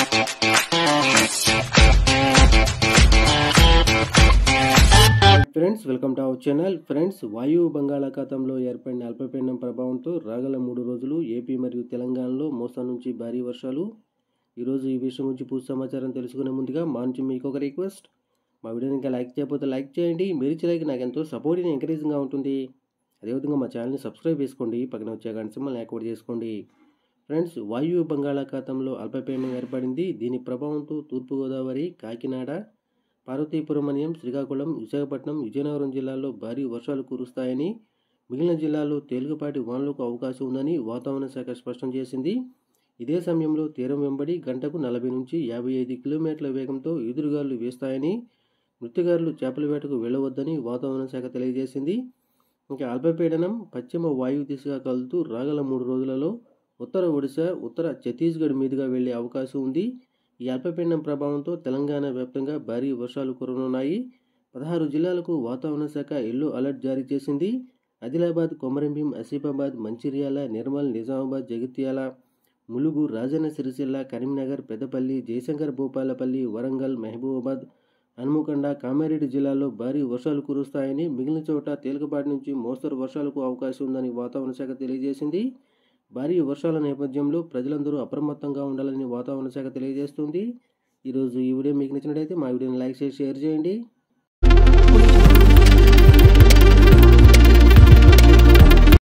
friends welcome to our channel friends వాయువు బంగాళాఖాతంలో ఏర్పడిన అల్పపీడనం ప్రభావంతో రాగల మూడు రోజులు ఏపీ మరియు తెలంగాణలో మోస్తరు నుంచి భారీ వర్షాలు ఈరోజు ఈ విషయం గురించి పూర్తి సమాచారం తెలుసుకునే ముందుగా మా నుంచి మీకు ఒక రిక్వెస్ట్ మా వీడియోని ఇంకా లైక్ చేయకపోతే లైక్ చేయండి మీరు ఇచ్చే లైక్ నాకు ఎంతో సపోర్టింగ్ ఎంకరేజింగ్గా ఉంటుంది అదేవిధంగా మా ఛానల్ని సబ్స్క్రైబ్ చేసుకోండి పక్కన వచ్చే గంట సింబల్ యాక్టివేట్ చేసుకోండి ఫ్రెండ్స్ వాయువు బంగాళాఖాతంలో అల్పపీడనం ఏర్పడింది దీని ప్రభావంతో తూర్పుగోదావరి కాకినాడ పార్వతీపురం మన్యం శ్రీకాకుళం విశాఖపట్నం విజయనగరం జిల్లాల్లో భారీ వర్షాలు కురుస్తాయని మిగిలిన జిల్లాల్లో తేలికపాటి వానలకు అవకాశం ఉందని వాతావరణ శాఖ స్పష్టం చేసింది ఇదే సమయంలో తీరం వెంబడి గంటకు నలభై నుంచి యాభై ఐదు కిలోమీటర్ల వేగంతో ఎదురుగాలు వేస్తాయని మృత్తిగారులు చేపల వేటకు వెళ్ళవద్దని వాతావరణ శాఖ తెలియజేసింది ఇంకా అల్పపీడనం పశ్చిమ వాయువు దిశగా కలుతూ రాగల మూడు రోజులలో ఉత్తర ఒడిశా ఉత్తర ఛత్తీస్గఢ్ మీదుగా వెళ్లే అవకాశం ఉంది ఈ అల్పపీడనం ప్రభావంతో తెలంగాణ వ్యాప్తంగా భారీ వర్షాలు కురనున్నాయి పదహారు జిల్లాలకు వాతావరణ శాఖ ఎల్లో అలర్ట్ జారీ చేసింది ఆదిలాబాద్ కొమరంభీం ఆసిఫాబాద్ మంచిర్యాల నిర్మల్ నిజామాబాద్ జగిత్యాల ములుగు రాజన్న సిరిసిల్ల కరీంనగర్ పెద్దపల్లి జయశంకర్ భూపాలపల్లి వరంగల్ మహబూబాబాద్ హన్మకొండ కామారెడ్డి జిల్లాల్లో భారీ వర్షాలు కురుస్తాయని మిగిలిన చోట తేలికపాటి నుంచి మోస్తరు వర్షాలకు అవకాశం ఉందని వాతావరణ శాఖ తెలియజేసింది భారీ వర్షాల నేపథ్యంలో ప్రజలందరూ అప్రమత్తంగా ఉండాలని వాతావరణ శాఖ తెలియజేస్తుంది ఈరోజు ఈ వీడియో మీకు నచ్చినట్లయితే మా వీడియోని లైక్ చేసి షేర్ చేయండి